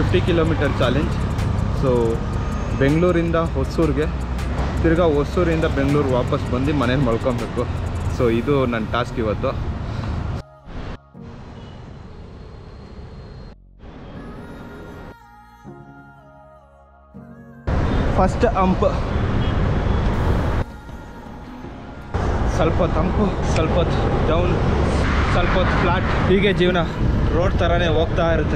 Fifty kilometre challenge so ಬೆಂಗಳೂರಿಂದ ಹೊಸೂರಿಗೆ ತಿರ್ಗಾ ಹೊಸೂರಿಂದ ಬೆಂಗಳೂರು ವಾಪಸ್ ಬಂದು ಮನೇಲಿ ಮಲ್ಕೊಬೇಕು ಸೊ ಇದು ನನ್ನ ಟಾಸ್ಕ್ ಇವತ್ತು ಫಸ್ಟ್ ಅಂಪ್ ಸ್ವಲ್ಪ ತಂಪು ಸ್ವಲ್ಪ ಡೌನ್ ಸ್ವಲ್ಪ ಹೊತ್ತು ಫ್ಲಾಟ್ ಹೀಗೆ ಜೀವನ ರೋಡ್ ಥರನೇ ಹೋಗ್ತಾ ಇರುತ್ತೆ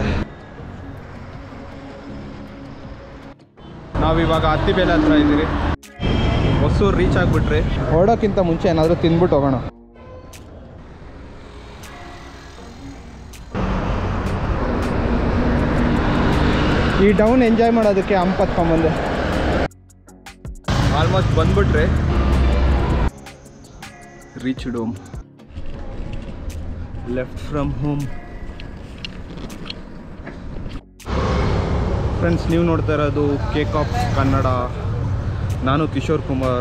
ನಾವಿವಾಗ ಹತ್ತಿಬೇಲೆ ಹತ್ರ ಇದ್ದೀರಿ ಹೊಸೂರು ರೀಚ್ ಆಗಿಬಿಟ್ರಿ ಹೊರಡೋಕ್ಕಿಂತ ಮುಂಚೆ ಏನಾದರೂ ತಿಂದ್ಬಿಟ್ಟು ಹೋಗೋಣ ಈ ಡೌನ್ ಎಂಜಾಯ್ ಮಾಡೋದಕ್ಕೆ ಹಂಪ್ ಹತ್ಕೊಂಬಂದೆ ಆಲ್ಮೋಸ್ಟ್ ಬಂದ್ಬಿಟ್ರಿ reach home left from home friends ನೀವು ನೋಡ್ತಾ ಇರೋದು ಕೇಕ್ ಆಫ್ ಕನ್ನಡ ನಾನು ಕಿಶೋರ್ ಕುಮಾರ್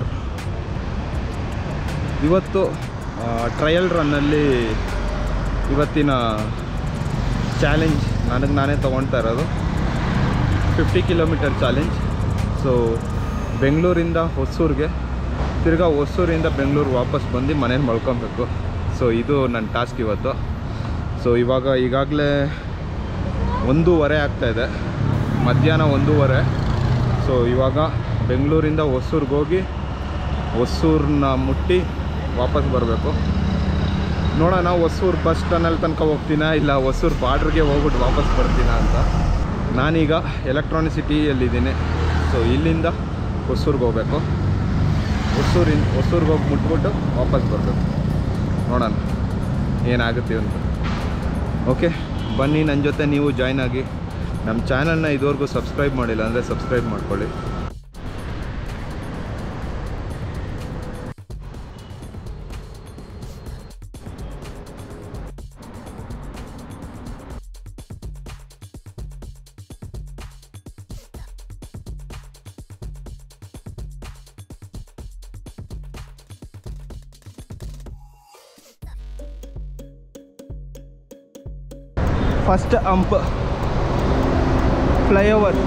ಇವತ್ತು ಟ್ರಯಲ್ ರನ್ನಲ್ಲಿ ಇವತ್ತಿನ ಚಾಲೆಂಜ್ ನನಗೆ ನಾನೇ ತೊಗೊಳ್ತಾ ಇರೋದು ಫಿಫ್ಟಿ ಕಿಲೋಮೀಟರ್ ಚಾಲೆಂಜ್ ಸೊ ಬೆಂಗಳೂರಿಂದ ಹೊಸೂರಿಗೆ ತಿರ್ಗಾ ಹೊಸೂರಿಂದ ಬೆಂಗಳೂರು ವಾಪಸ್ ಬಂದು ಮನೇಲಿ ಮಲ್ಕೊಬೇಕು ಸೊ ಇದು ನನ್ನ ಟಾಸ್ಕ್ ಇವತ್ತು ಸೊ ಇವಾಗ ಈಗಾಗಲೇ ಒಂದೂವರೆ ಆಗ್ತಾಯಿದೆ ಮಧ್ಯಾಹ್ನ ಒಂದೂವರೆ ಸೊ ಇವಾಗ ಬೆಂಗಳೂರಿಂದ ಹೊಸೂರಿಗೆ ಹೋಗಿ ಹೊಸೂರನ್ನ ಮುಟ್ಟಿ ವಾಪಸ್ ಬರಬೇಕು ನೋಡೋಣ ಹೊಸೂರು ಬಸ್ ಟನಲ್ ತನಕ ಹೋಗ್ತೀನಾ ಇಲ್ಲ ಹೊಸೂರು ಬಾರ್ಡ್ರಿಗೆ ಹೋಗ್ಬಿಟ್ಟು ವಾಪಸ್ ಬರ್ತೀನಾ ಅಂತ ನಾನೀಗ ಎಲೆಕ್ಟ್ರಾನಿಕ್ ಸಿಟಿಯಲ್ಲಿದ್ದೀನಿ ಸೊ ಇಲ್ಲಿಂದ ಹೊಸೂರಿಗೆ ಹೋಗ್ಬೇಕು ಹೊಸೂರಿನ ಹೊಸೂರಿಗೆ ಹೋಗಿ ಮುಟ್ಬಿಟ್ಟು ವಾಪಸ್ ಬರಬೇಕು ನೋಡೋಣ ಏನಾಗುತ್ತೆ ಅಂತ ಓಕೆ ಬನ್ನಿ ನನ್ನ ಜೊತೆ ನೀವು ಜಾಯ್ನ್ ಆಗಿ ನಮ್ಮ ಚಾನಲ್ನ ಇದುವರೆಗೂ ಸಬ್ಸ್ಕ್ರೈಬ್ ಮಾಡಿಲ್ಲ ಅಂದರೆ ಸಬ್ಸ್ಕ್ರೈಬ್ ಮಾಡ್ಕೊಳ್ಳಿ first hump flyover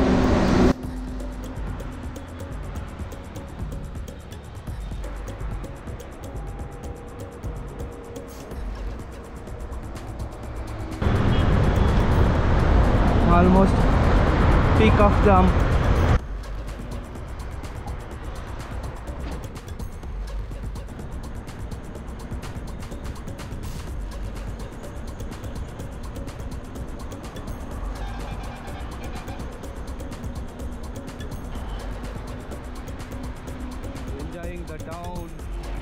almost peak of the hump enjoying the down.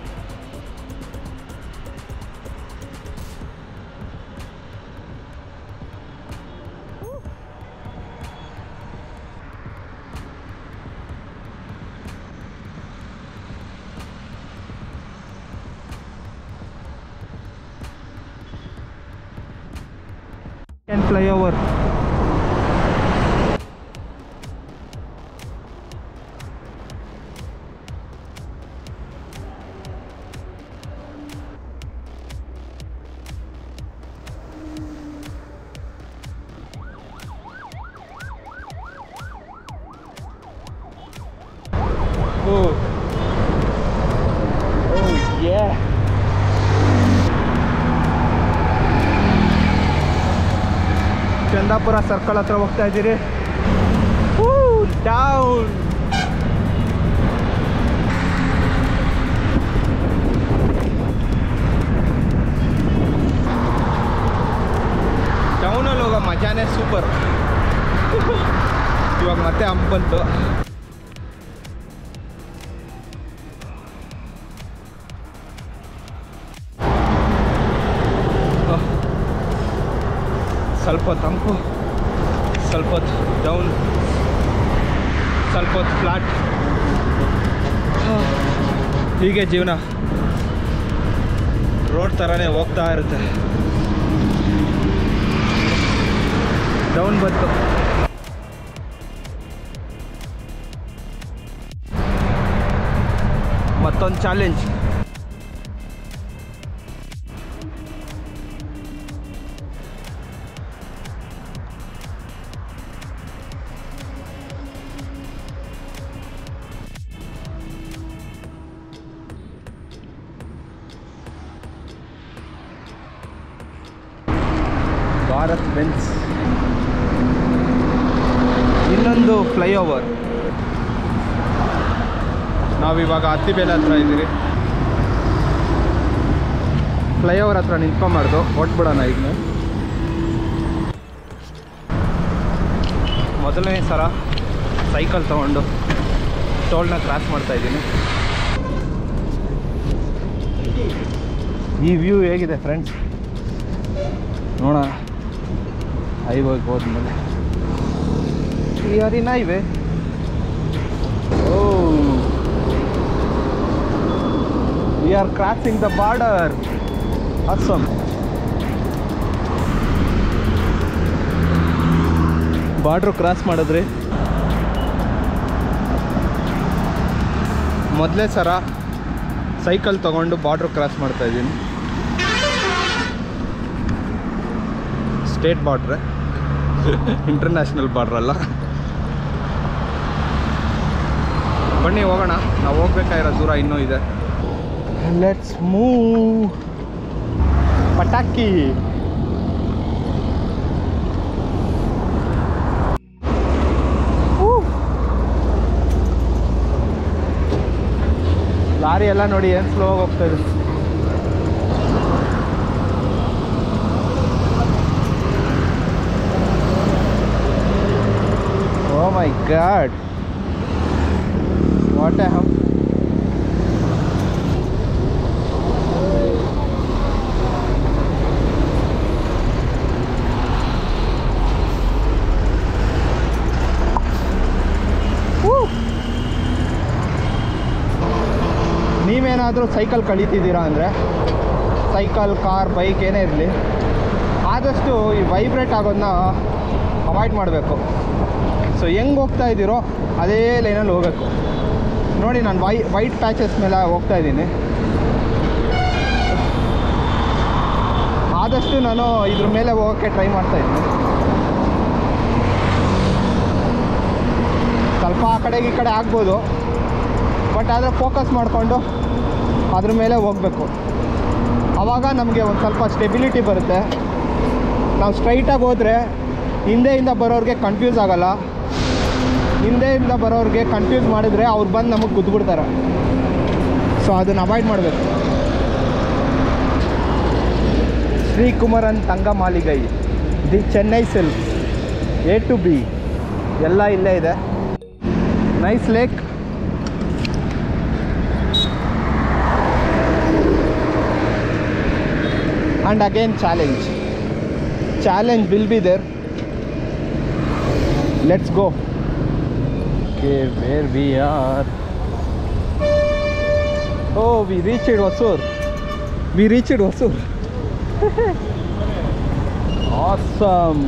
Can fly over. Oh. Oh yeah. Chandapura circle ಹತ್ರ ಹೋಗ್ತಾ ಇದ್ದೀರಿ ಡೌನ್ ಟೌನಲ್ಲಿ ಹೋಗೋ ಮಜಾನೇ ಸೂಪರ್ ಇವಾಗ ಮತ್ತೆ ಹಂಪ್ ಬಂತು ಆಹ್. ಸ್ವಲ್ಪ ತಂಪು ಸ್ವಲ್ಪ ಹೊತ್ತು ಡೌನ್ ಸ್ವಲ್ಪ ಹೊತ್ತು ಫ್ಲಾಟ್ ಹೀಗೆ ಜೀವನ ರೋಡ್ ಥರನೇ ಹೋಗ್ತಾ ಇರುತ್ತೆ ಡೌನ್ ಬಂತು ಮತ್ತೊಂದು ಚಾಲೆಂಜ್ ಭಾರತ್ ಬೆನ್ಸ್ ಇನ್ನೊಂದು ಫ್ಲೈಓವರ್ ನಾವಿವಾಗ ಹತ್ತಿಬೇಲೆ ಹತ್ರ ಇದ್ದೀರಿ ಫ್ಲೈಓವರ್ ಹತ್ರ ನಿಂತ್ಕೊಂಬಾರ್ದು ಹೊಟ್ಬಿಡೋಣ ಈಗ ನಾವು. ಮೊದಲನೇ ಸಲ ಸೈಕಲ್ ತೊಗೊಂಡು ಟೋಲ್ನ ಕ್ರಾಸ್ ಮಾಡ್ತಾ ಇದ್ದೀನಿ ಈ ವ್ಯೂ ಹೇಗಿದೆ ಫ್ರೆಂಡ್ಸ್ ನೋಡೋಣ ಹೈವೇಗೆ ಹೋದ್ಮೇಲೆ ಈ ಹರಿನ ಇವೆ ಓ ವಿ ಆರ್ crossing the border awesome border cross ಮಾಡಿದ್ರಿ ಮೊದಲೇ ಸರ ಸೈಕಲ್ ತಗೊಂಡು ಬಾರ್ಡ್ರ್ ಕ್ರಾಸ್ ಮಾಡ್ತಾ ಇದ್ದೀನಿ ಸ್ಟೇಟ್ ಬಾರ್ಡ್ರೆ ಇಂಟರ್ನ್ಯಾಷನಲ್ ಬಾರ್ಡ್ರ್ ಅಲ್ಲ ಬನ್ನಿ ಹೋಗೋಣ ನಾವು ಹೋಗ್ಬೇಕಾಗಿರೋ ದೂರ ಇನ್ನೂ ಇದೆ ಲೆಟ್ಸ್ ಮೂವ್ ಪಟಾಕಿ ಲಾರಿ ಎಲ್ಲ ನೋಡಿ ಏನು ಸ್ಲೋ ಹೋಗ್ತಾ ಇದೆ oh my god what I hmm ನೀವೇನಾದರೂ ಸೈಕಲ್ ಕಳೀತಿದ್ದೀರಾ ಅಂದರೆ ಸೈಕಲ್ ಕಾರ್ ಬೈಕ್ ಏನೇ ಇರಲಿ ಆದಷ್ಟು ಈ ವೈಬ್ರೇಟ್ ಆಗೋದನ್ನ ಅವಾಯ್ಡ್ ಮಾಡಬೇಕು ಸೊ ಹೆಂಗೆ ಹೋಗ್ತಾ ಇದ್ದೀರೋ ಅದೇ ಲೈನಲ್ಲಿ ಹೋಗಬೇಕು ನೋಡಿ ನಾನು ವೈ ವೈಟ್ ಪ್ಯಾಚಸ್ ಮೇಲೆ ಹೋಗ್ತಾ ಇದ್ದೀನಿ ಆದಷ್ಟು ನಾನು ಇದ್ರ ಮೇಲೆ ಹೋಗೋಕ್ಕೆ ಟ್ರೈ ಮಾಡ್ತಾ ಇದ್ದೀನಿ ಸ್ವಲ್ಪ ಆ ಕಡೆಗೆ ಈ ಕಡೆ ಆಗ್ಬೋದು ಬಟ್ ಆದರೆ ಫೋಕಸ್ ಮಾಡಿಕೊಂಡು ಅದ್ರ ಮೇಲೆ ಹೋಗಬೇಕು ಆವಾಗ ನಮಗೆ ಒಂದು ಸ್ವಲ್ಪ ಸ್ಟೆಬಿಲಿಟಿ ಬರುತ್ತೆ ನಾವು ಸ್ಟ್ರೈಟಾಗಿ ಹೋದರೆ ಹಿಂದೆಯಿಂದ ಬರೋರಿಗೆ ಕನ್ಫ್ಯೂಸ್ ಆಗಲ್ಲ ಹಿಂದೆಯಿಂದ ಬರೋರಿಗೆ ಕನ್ಫ್ಯೂಸ್ ಮಾಡಿದರೆ ಅವ್ರು ಬಂದು ನಮಗೆ ಗುದ್ಬಿಡ್ತಾರೆ ಸೊ ಅದನ್ನು ಅವಾಯ್ಡ್ ಮಾಡಬೇಕು Sreekumaran Thanga Maaligai the Chennai silk A to B ಎಲ್ಲ ಇಲ್ಲೇ ಇದೆ nice lake and again challenge challenge will be there let's go okay where we are oh we reached Vasur we reached Vasur awesome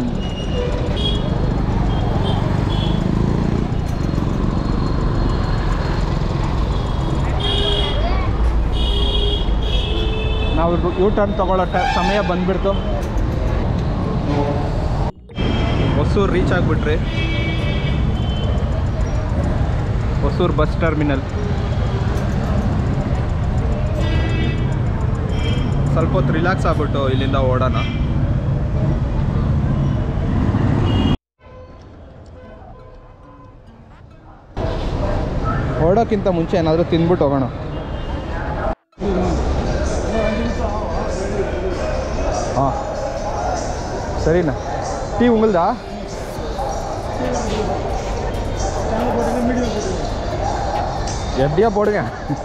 ನಾವು ಯೂ ಟರ್ನ್ ತಗೊಳ್ಳೋ ಟ ಸಮಯ ಬಂದ್ಬಿಡ್ತು Hosur reach ಆಗಿಬಿಟ್ರಿ Hosur bus terminal ಸ್ವಲ್ಪ ಹೊತ್ತು ರಿಲ್ಯಾಕ್ಸ್ ಆಗ್ಬಿಟ್ಟು ಇಲ್ಲಿಂದ ಓಡೋಣ ಓಡೋಕ್ಕಿಂತ ಮುಂಚೆ ಏನಾದರೂ ತಿಂದ್ಬಿಟ್ಟು ಹೋಗೋಣ ಹಾಂ சரிண்ணா டீ உங்களுதா எப்படியா போடுங்க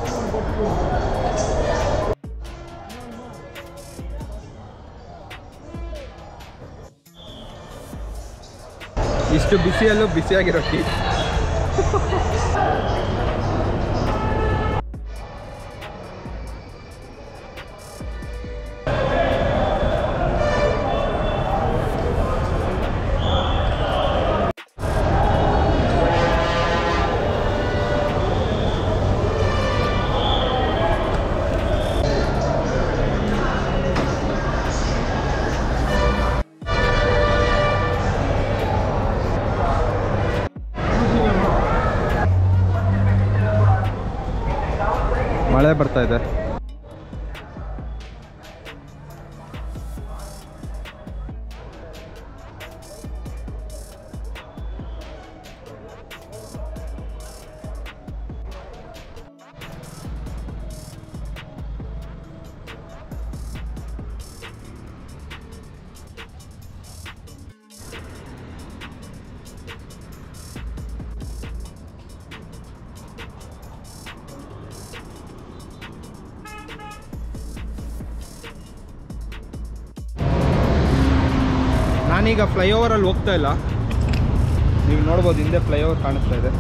ಇಷ್ಟು ಬಿಸಿಯಲ್ಲೂ ಬಿಸಿಯಾಗಿರೋ ಟೀ ಮಳೆ ಬರ್ತಾ ಇದೆ ನಾನೀಗ ಫ್ಲೈಓವರಲ್ಲಿ ಹೋಗ್ತಾ ಇಲ್ಲ ನೀವು ನೋಡ್ಬೋದು ಹಿಂದೆ ಫ್ಲೈಓವರ್ ಕಾಣಿಸ್ತಾ ಇದೆ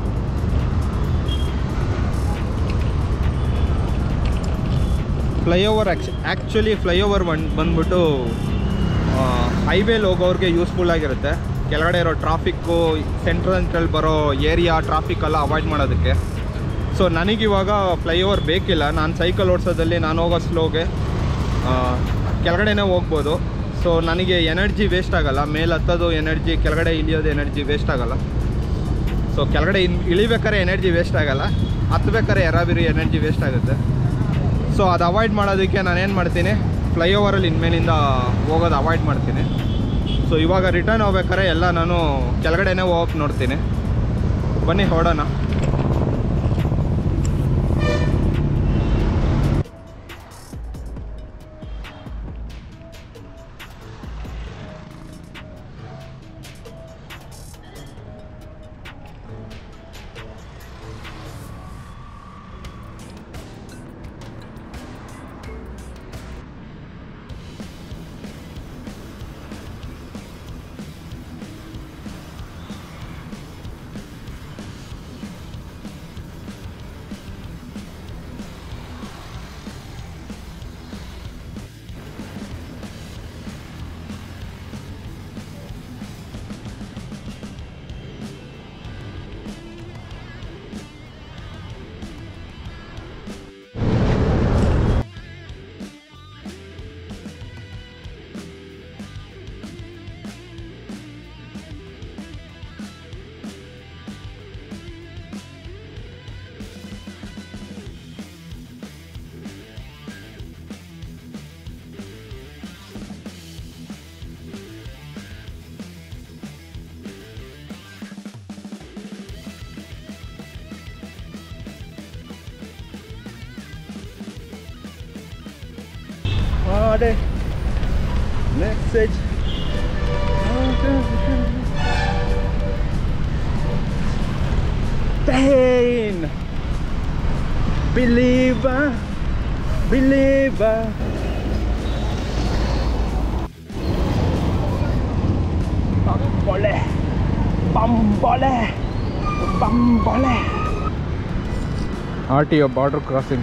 ಫ್ಲೈಓವರ್ ಆ್ಯಕ್ಚ್ ಆ್ಯಕ್ಚುಲಿ ಫ್ಲೈಓವರ್ ಬಂದು ಬಂದ್ಬಿಟ್ಟು ಹೈವೇಲಿ ಹೋಗೋರಿಗೆ ಯೂಸ್ಫುಲ್ ಆಗಿರುತ್ತೆ ಕೆಳಗಡೆ ಇರೋ ಟ್ರಾಫಿಕ್ಕು ಸೆಂಟ್ರಲ್ ಬರೋ ಏರಿಯಾ ಟ್ರಾಫಿಕ್ ಎಲ್ಲ ಅವಾಯ್ಡ್ ಮಾಡೋದಕ್ಕೆ ಸೊ ನನಗಿವಾಗ ಫ್ಲೈಓವರ್ ಬೇಕಿಲ್ಲ ನಾನು ಸೈಕಲ್ ಓಡಿಸೋದಲ್ಲಿ ನಾನು ಹೋಗೋ ಸ್ಲೋಗೆ ಕೆಳಗಡೆನೇ ಹೋಗ್ಬೋದು ಸೊ ನನಗೆ ಎನರ್ಜಿ ವೇಸ್ಟ್ ಆಗಲ್ಲ ಮೇಲೆ ಹತ್ತೋದು ಎನರ್ಜಿ ಕೆಳಗಡೆ ಇಳಿಯೋದು ಎನರ್ಜಿ ವೇಸ್ಟ್ ಆಗಲ್ಲ ಸೊ ಕೆಳಗಡೆ ಇನ್ ಇಳಿಬೇಕಾದ್ರೆ ಎನರ್ಜಿ ವೇಸ್ಟ್ ಆಗಲ್ಲ ಹತ್ಬೇಕಾದ್ರೆ ಎರಾಬಿರಿ ಎನರ್ಜಿ ವೇಸ್ಟ್ ಆಗುತ್ತೆ ಸೊ ಅದು ಅವಾಯ್ಡ್ ಮಾಡೋದಕ್ಕೆ ನಾನೇನು ಮಾಡ್ತೀನಿ ಫ್ಲೈಓವರಲ್ಲಿ ಇನ್ಮೇಲಿಂದ ಹೋಗೋದು ಅವಾಯ್ಡ್ ಮಾಡ್ತೀನಿ ಸೊ ಇವಾಗ ರಿಟರ್ನ್ ಹೋಗ್ಬೇಕಾದ್ರೆ ಎಲ್ಲ ನಾನು ಕೆಳಗಡೆನೇ ಹೋಗಕ್ಕೆ ನೋಡ್ತೀನಿ ಬನ್ನಿ ಹೊಡೋಣ ಮಾಡಿ message pain believer believer bambole bambole bambole RTO border crossing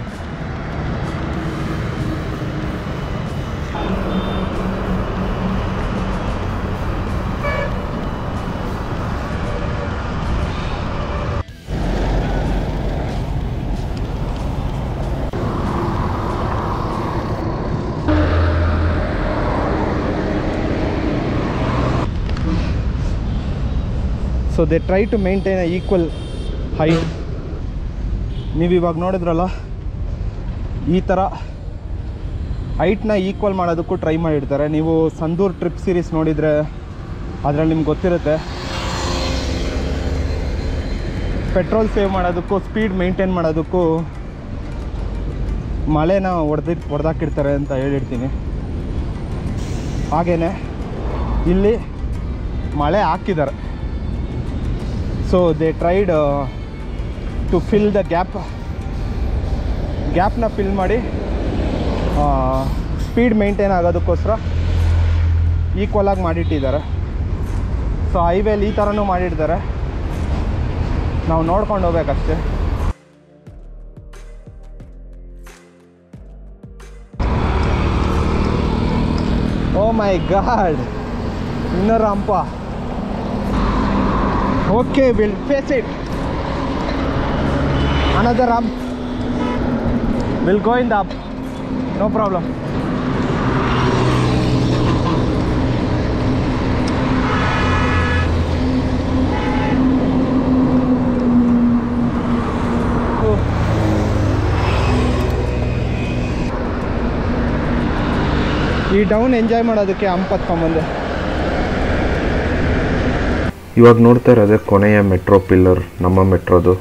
so they try to maintain uh equal height ನೀವು ಇವಾಗ ನೋಡಿದ್ರಲ್ಲ ಈ ಥರ ಹೈಟ್ನ ಈಕ್ವಲ್ ಮಾಡೋದಕ್ಕೂ ಟ್ರೈ ಮಾಡಿರ್ತಾರೆ ನೀವು ಸಂದೂರ್ ಟ್ರಿಪ್ ಸೀರೀಸ್ ನೋಡಿದರೆ ಅದರಲ್ಲಿ ನಿಮ್ಗೆ ಗೊತ್ತಿರುತ್ತೆ ಪೆಟ್ರೋಲ್ ಸೇವ್ ಮಾಡೋದಕ್ಕೂ ಸ್ಪೀಡ್ ಮೇಂಟೈನ್ ಮಾಡೋದಕ್ಕೂ ಮಳೆನ ಹೊಡೆದಿ ಹೊಡೆದಾಕಿರ್ತಾರೆ ಅಂತ ಹೇಳಿರ್ತೀನಿ ಹಾಗೆಯೇ ಇಲ್ಲಿ ಮಳೆ ಹಾಕಿದ್ದಾರೆ so they tried to fill the gap ಗ್ಯಾಪ್ನ ಫಿಲ್ ಮಾಡಿ ಸ್ಪೀಡ್ ಮೇಂಟೈನ್ ಆಗೋದಕ್ಕೋಸ್ಕರ ಈಕ್ವಲ್ ಆಗಿ ಮಾಡಿಟ್ಟಿದ್ದಾರೆ ಸೊ ಹೈವೇಲಿ ಈ ಥರನೂ ಮಾಡಿರ್ತಾರೆ ನಾವು ನೋಡ್ಕೊಂಡು ಹೋಗ್ಬೇಕಷ್ಟೆ oh my god inner hump okay will face it another hump will go in the up no problem ಈ ಡೌನ್ ಎಂಜಾಯ್ ಮಾಡೋದಕ್ಕೆ ಹಂಪ್ ಹತ್ಕೊಂಬಂದೆ ಇವಾಗ ನೋಡ್ತಾ ಇರೋದೇ ಕೊನೆಯ ಮೆಟ್ರೋ ಪಿಲ್ಲರ್ ನಮ್ಮ ಮೆಟ್ರೋದು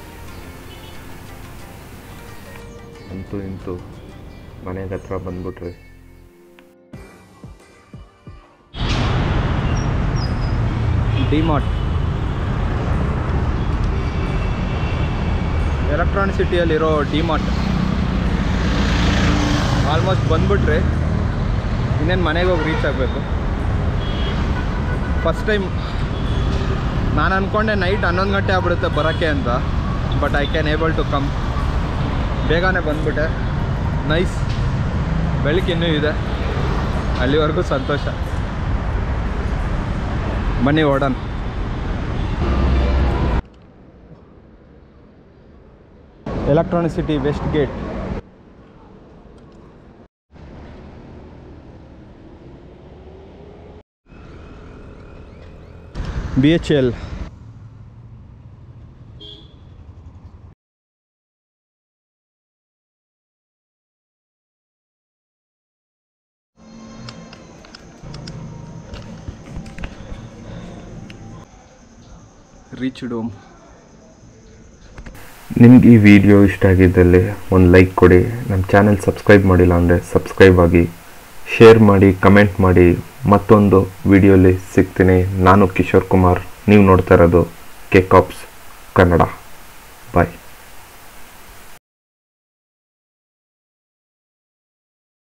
ಅಂತೂ ಇಂತೂ ಮನೆಗೆ ಹತ್ರ ಬಂದ್ಬಿಟ್ರಿ ಡಿಮಾರ್ಟ್ ಎಲೆಕ್ಟ್ರಾನಿಕ್ ಸಿಟಿಯಲ್ಲಿರೋ ಡಿಮಾರ್ಟ್ ಆಲ್ಮೋಸ್ಟ್ ಬಂದ್ಬಿಟ್ರೆ ಇನ್ನೇನು ಮನೆಗೆ ಹೋಗಿ ರೀಚ್ ಆಗಬೇಕು ಫಸ್ಟ್ ಟೈಮ್ ನಾನು ಅಂದ್ಕೊಂಡೆ ನೈಟ್ ಹನ್ನೊಂದು ಗಂಟೆ ಆಗ್ಬಿಡುತ್ತೆ ಬರೋಕ್ಕೆ ಅಂತ but I can able to come ಬೇಗನೆ ಬಂದ್ಬಿಟ್ಟೆ ನೈಸ್ ಬೆಳಕಿನ್ನೂ ಇನ್ನೂ ಇದೆ ಅಲ್ಲಿವರೆಗೂ ಸಂತೋಷ ಬನ್ನಿ ಓಡೋಣ Electronic City west gate B H L rich dome ನಿಮ್ಗೆ ಈ ವಿಡಿಯೋ ಇಷ್ಟ ಆಗಿದ್ದಲ್ಲಿ ಒಂದು ಲೈಕ್ ಕೊಡಿ ನಮ್ಮ ಚಾನೆಲ್ ಸಬ್ಸ್ಕ್ರೈಬ್ ಮಾಡಿಲ್ಲ ಅಂದರೆ ಸಬ್ಸ್ಕ್ರೈಬ್ ಆಗಿ ಶೇರ್ ಮಾಡಿ ಕಮೆಂಟ್ ಮಾಡಿ ಮತ್ತೊಂದು ವಿಡಿಯೋಲಿ ಸಿಗ್ತೀನಿ ನಾನು ಕಿಶೋರ್ ಕುಮಾರ್ ನೀವು ನೋಡ್ತಾ ಇರೋದು ಕೆ ಕಾಪ್ಸ್ ಕನ್ನಡ ಬಾಯ್